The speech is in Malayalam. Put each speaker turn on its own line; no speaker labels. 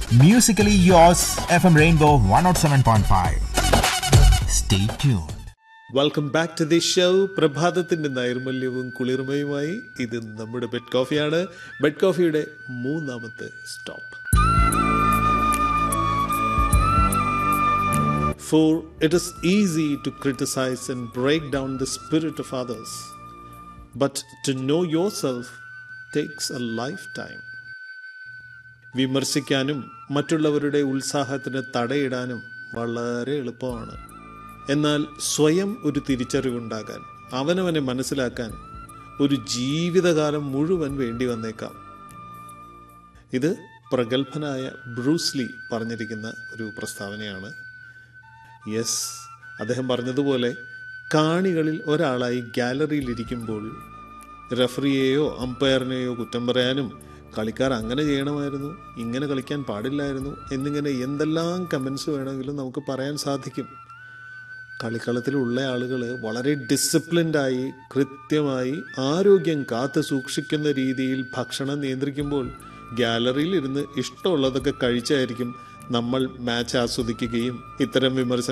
Musically yours, FM Rainbow 107.5. Stay tuned.
Welcome back to the show പ്രഭാതത്തിന്റെ നൈർമല്യവും കുളിർമയുമായി ഇത് നമ്മുടെ ബെഡ് കോഫിയാണ് ബെഡ് കോഫിയുടെ മൂന്നാമത്തെ stop for it is easy to criticise and break down the spirit of others but to know yourself takes a lifetime വിമർശിക്കാനും മറ്റുള്ളവരുടെ ഉത്സാഹത്തിന് തടയിടാനും വളരെ എളുപ്പമാണ് എന്നാൽ സ്വയം ഒരു തിരിച്ചറിവുണ്ടാകാൻ അവനവനെ മനസ്സിലാക്കാൻ ഒരു ജീവിതകാലം മുഴുവൻ വേണ്ടി വന്നേക്കാം ഇത് പ്രഗത്ഭനായ ബ്രൂസ്ലി പറഞ്ഞിരിക്കുന്ന ഒരു പ്രസ്താവനയാണ് യെസ് അദ്ദേഹം പറഞ്ഞതുപോലെ കാണികളിൽ ഒരാളായി ഗാലറിയിൽ ഇരിക്കുമ്പോൾ റഫറിയെയോ അമ്പയറിനെയോ കുറ്റം പറയാനും കളിക്കാർ അങ്ങനെ ചെയ്യണമായിരുന്നു ഇങ്ങനെ കളിക്കാൻ പാടില്ലായിരുന്നു എന്നിങ്ങനെ എന്തെല്ലാം കമൻസ് വേണമെങ്കിലും നമുക്ക് പറയാൻ സാധിക്കും കളിക്കളത്തിലുള്ള ആളുകൾ വളരെ ഡിസിപ്ലിൻഡായി കൃത്യമായി ആരോഗ്യം കാത്തു സൂക്ഷിക്കുന്ന രീതിയിൽ ഭക്ഷണം നിയന്ത്രിക്കുമ്പോൾ ഗാലറിയിൽ ഇരുന്ന് ഇഷ്ടമുള്ളതൊക്കെ കഴിച്ചായിരിക്കും നമ്മൾ മാച്ച് ആസ്വദിക്കുകയും ഇത്തരം വിമർശനം